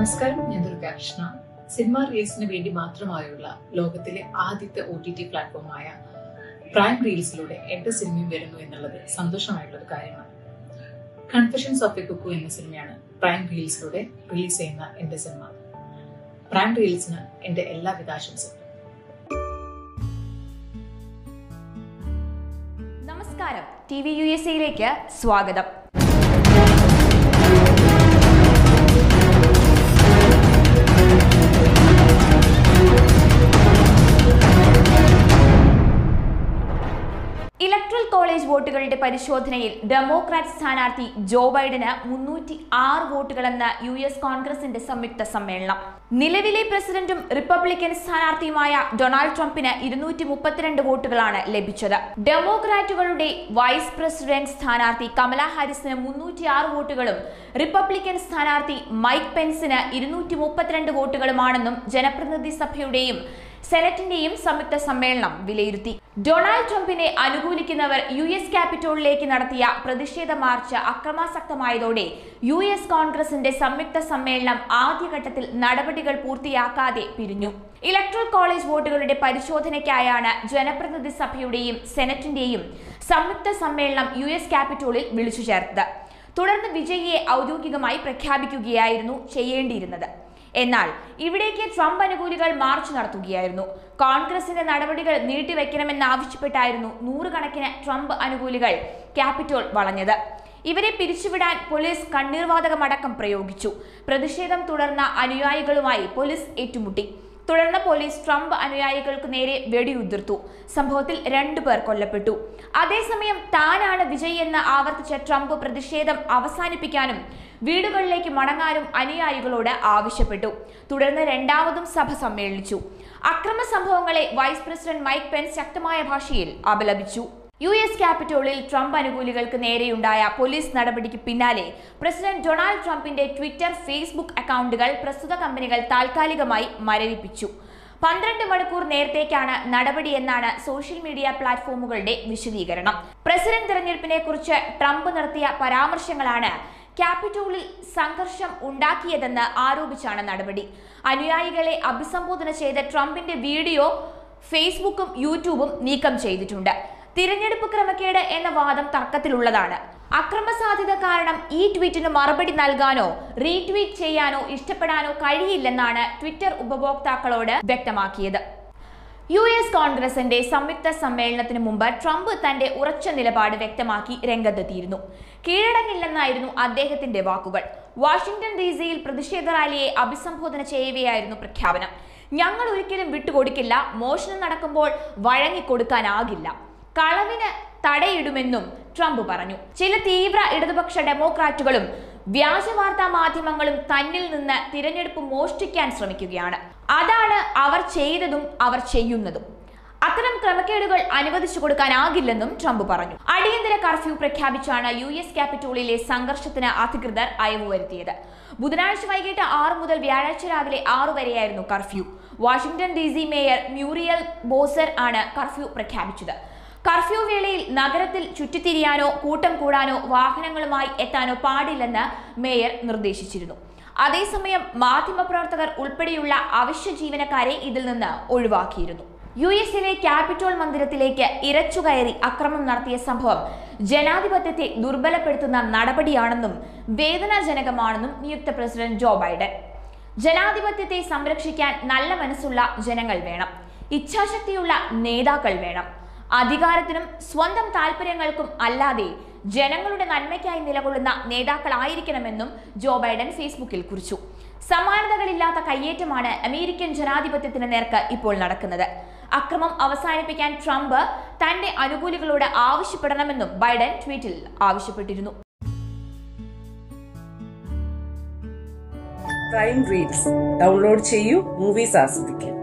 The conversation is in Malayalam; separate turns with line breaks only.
നമസ്കാരം ഞാൻ ദുർഗാകൃഷ്ണ സിനിമ റീൽസിന് വേണ്ടി മാത്രമായുള്ള ലോകത്തിലെ ആദ്യത്തെ ഒ ടി ടി പ്ലാറ്റ്ഫോമായ പ്രൈം റീൽസിലൂടെ എന്റെ സിനിമയും വരുന്നു എന്നുള്ളത് സന്തോഷമായിട്ടുള്ള ഒരു കാര്യമാണ് കൺഫെഷൻസ് ഓഫ് എ കുക്കു എന്ന സിനിമയാണ് പ്രൈം റീൽസിലൂടെ റിലീസ് ചെയ്യുന്ന എന്റെ സിനിമ പ്രൈം റീൽസിന് എന്റെ എല്ലാവിധ ആശംസകളും
നമസ്കാരം ടി വി യു എസ് എയിലേക്ക് സ്വാഗതം ഇലക്ട്രൽ കോളേജ് വോട്ടുകളുടെ പരിശോധനയിൽ ഡെമോക്രാറ്റ് സ്ഥാനാർത്ഥി ജോ ബൈഡന് മുന്നൂറ്റി ആറ് വോട്ടുകളെന്ന് യു എസ് കോൺഗ്രസിന്റെ സംയുക്ത സമ്മേളനം നിലവിലെ പ്രസിഡന്റും റിപ്പബ്ലിക്കൻ സ്ഥാനാർത്ഥിയുമായ ഡൊണാൾഡ് ട്രംപിന് ഇരുന്നൂറ്റി മുപ്പത്തിരണ്ട് വോട്ടുകളാണ് ലഭിച്ചത് ഡെമോക്രാറ്റുകളുടെ വൈസ് പ്രസിഡന്റ് സ്ഥാനാർത്ഥി കമല ഹാരിസിന് മുന്നൂറ്റി ആറ് വോട്ടുകളും റിപ്പബ്ലിക്കൻ സ്ഥാനാർത്ഥി മൈക്ക് പെൻസിന് ഇരുന്നൂറ്റി മുപ്പത്തിരണ്ട് വോട്ടുകളുമാണെന്നും ജനപ്രതിനിധി സഭയുടെയും സെനറ്റിന്റെയും സംയുക്ത സമ്മേളനം വിലയിരുത്തി ഡൊണാൾഡ് ട്രംപിനെ അനുകൂലിക്കുന്നവർ യു എസ് ക്യാപിറ്റോളിലേക്ക് നടത്തിയ പ്രതിഷേധ മാർച്ച് അക്രമാസക്തമായതോടെ യു എസ് കോൺഗ്രസിന്റെ സംയുക്ത സമ്മേളനം ആദ്യഘട്ടത്തിൽ നടപടികൾ പൂർത്തിയാക്കാതെ പിരിഞ്ഞു ഇലക്ട്രൽ കോളേജ് വോട്ടുകളുടെ പരിശോധനയ്ക്കായാണ് ജനപ്രതിനിധി സഭയുടെയും സെനറ്റിന്റെയും സംയുക്ത സമ്മേളനം യു എസ് ക്യാപിറ്റോളിൽ വിളിച്ചു ചേർത്തത് തുടർന്ന് വിജയിയെ ഔദ്യോഗികമായി പ്രഖ്യാപിക്കുകയായിരുന്നു ചെയ്യേണ്ടിയിരുന്നത് എന്നാൽ ഇവിടേക്ക് ട്രംപ് അനുകൂലികൾ മാർച്ച് നടത്തുകയായിരുന്നു കോൺഗ്രസിന്റെ നടപടികൾ നീട്ടിവെക്കണമെന്നാവശ്യപ്പെട്ടായിരുന്നു നൂറുകണക്കിന് ട്രംപ് അനുകൂലികൾ ക്യാപിറ്റോൾ വളഞ്ഞത് ഇവരെ പിരിച്ചുവിടാൻ പോലീസ് കണ്ണീർവാതകമടക്കം പ്രയോഗിച്ചു പ്രതിഷേധം തുടർന്ന അനുയായികളുമായി പോലീസ് ഏറ്റുമുട്ടി തുടർന്ന് പോലീസ് ട്രംപ് അനുയായികൾക്ക് നേരെ വെടിയുതിർത്തു സംഭവത്തിൽ രണ്ടു പേർ കൊല്ലപ്പെട്ടു അതേസമയം താനാണ് വിജയ് എന്ന് ആവർത്തിച്ച ട്രംപ് പ്രതിഷേധം അവസാനിപ്പിക്കാനും വീടുകളിലേക്ക് മടങ്ങാനും അനുയായികളോട് ആവശ്യപ്പെട്ടു തുടർന്ന് രണ്ടാമതും സഭ സമ്മേളിച്ചു അക്രമ സംഭവങ്ങളെ വൈസ് പ്രസിഡന്റ് മൈക്ക് പെൻസ് ശക്തമായ ഭാഷയിൽ അപലപിച്ചു യു എസ് ക്യാപിറ്റോളിൽ ട്രംപ് അനുകൂലികൾക്ക് നേരെയുണ്ടായ പോലീസ് നടപടിക്ക് പിന്നാലെ പ്രസിഡന്റ് ഡൊണാൾഡ് ട്രംപിന്റെ ട്വിറ്റർ ഫേസ്ബുക്ക് അക്കൗണ്ടുകൾ പ്രസ്തുത കമ്പനികൾ താൽക്കാലികമായി മരവിപ്പിച്ചു പന്ത്രണ്ട് മണിക്കൂർ നേരത്തേക്കാണ് നടപടി എന്നാണ് സോഷ്യൽ മീഡിയ പ്ലാറ്റ്ഫോമുകളുടെ വിശദീകരണം പ്രസിഡന്റ് തെരഞ്ഞെടുപ്പിനെ കുറിച്ച് ട്രംപ് നടത്തിയ പരാമർശങ്ങളാണ് ക്യാപിറ്റോളിൽ സംഘർഷം ഉണ്ടാക്കിയതെന്ന് ആരോപിച്ചാണ് നടപടി അനുയായികളെ അഭിസംബോധന ചെയ്ത ട്രംപിന്റെ വീഡിയോ ഫേസ്ബുക്കും യൂട്യൂബും നീക്കം ചെയ്തിട്ടുണ്ട് തിരഞ്ഞെടുപ്പ് ക്രമക്കേട് എന്ന വാദം തർക്കത്തിലുള്ളതാണ് അക്രമ സാധ്യത കാരണം ഈ ട്വീറ്റിന് മറുപടി നൽകാനോ റീട്വീറ്റ് ചെയ്യാനോ ഇഷ്ടപ്പെടാനോ കഴിയില്ലെന്നാണ് ട്വിറ്റർ ഉപഭോക്താക്കളോട് വ്യക്തമാക്കിയത് യു എസ് കോൺഗ്രസിന്റെ സംയുക്ത സമ്മേളനത്തിന് മുമ്പ് ട്രംപ് തന്റെ ഉറച്ച നിലപാട് വ്യക്തമാക്കി രംഗത്തെത്തിയിരുന്നു കീഴടങ്ങില്ലെന്നായിരുന്നു അദ്ദേഹത്തിന്റെ വാക്കുകൾ വാഷിംഗ്ടൺ ഡി സിയിൽ പ്രതിഷേധ റാലിയെ അഭിസംബോധന ചെയ്യവെയായിരുന്നു പ്രഖ്യാപനം ഞങ്ങൾ ഒരിക്കലും വിട്ടുകൊടുക്കില്ല മോഷണം നടക്കുമ്പോൾ വഴങ്ങിക്കൊടുക്കാനാകില്ല കളവിന് തടയിടുമെന്നും ട്രംപ് പറഞ്ഞു ചില തീവ്ര ഇടതുപക്ഷ ഡെമോക്രാറ്റുകളും വ്യാജ വാർത്താ മാധ്യമങ്ങളും തന്നിൽ നിന്ന് തിരഞ്ഞെടുപ്പ് മോഷ്ടിക്കാൻ ശ്രമിക്കുകയാണ് അതാണ് അവർ ചെയ്തതും അവർ ചെയ്യുന്നതും അത്തരം ക്രമക്കേടുകൾ അനുവദിച്ചു കൊടുക്കാനാകില്ലെന്നും ട്രംപ് പറഞ്ഞു അടിയന്തര കർഫ്യൂ പ്രഖ്യാപിച്ചാണ് യു എസ് ക്യാപിറ്റോളിലെ സംഘർഷത്തിന് അധികൃതർ അയവ് വരുത്തിയത് ബുധനാഴ്ച വൈകിട്ട് ആറ് മുതൽ വ്യാഴാഴ്ച രാവിലെ ആറു വരെയായിരുന്നു curfew Washington D C mayor Muriel Bowser ആണ് കർഫ്യൂ പ്രഖ്യാപിച്ചത് കർഫ്യൂ വേളയിൽ നഗരത്തിൽ ചുറ്റിത്തിരിയാനോ കൂട്ടം കൂടാനോ വാഹനങ്ങളുമായി എത്താനോ പാടില്ലെന്ന് മേയർ നിർദ്ദേശിച്ചിരുന്നു അതേസമയം മാധ്യമപ്രവർത്തകർ ഉൾപ്പെടെയുള്ള അവശ്യ ജീവനക്കാരെ ഇതിൽ നിന്ന് ഒഴിവാക്കിയിരുന്നു യു എസിലെ ക്യാപിറ്റോൾ മന്ദിരത്തിലേക്ക് ഇരച്ചുകയറി അക്രമം നടത്തിയ സംഭവം ജനാധിപത്യത്തെ ദുർബലപ്പെടുത്തുന്ന നടപടിയാണെന്നും വേദനാജനകമാണെന്നും നിയുക്ത പ്രസിഡന്റ് ജോ ബൈഡൻ ജനാധിപത്യത്തെ സംരക്ഷിക്കാൻ നല്ല മനസ്സുള്ള ജനങ്ങൾ വേണം ഇച്ഛാശക്തിയുള്ള നേതാക്കൾ വേണം അധികാരത്തിനും സ്വന്തം താല്പര്യങ്ങൾക്കും അല്ലാതെ ജനങ്ങളുടെ നന്മയ്ക്കായി നിലകൊള്ളുന്ന നേതാക്കളായിരിക്കണമെന്നും ജോ ബൈഡൻ ഫേസ്ബുക്കിൽ കുറിച്ചു സമാനതകളില്ലാത്ത കയ്യേറ്റമാണ് അമേരിക്കൻ ജനാധിപത്യത്തിന് നേർക്ക് ഇപ്പോൾ നടക്കുന്നത് അക്രമം അവസാനിപ്പിക്കാൻ ട്രംപ് തന്റെ അനുകൂലികളോട് ആവശ്യപ്പെടണമെന്നും ബൈഡൻ ട്വീറ്റിൽ ആവശ്യപ്പെട്ടിരുന്നു
പ്രൈം റീൽസ് ഡൗൺലോഡ് ചെയ്യൂ മൂവീസ് ആസ്വദിക്കാം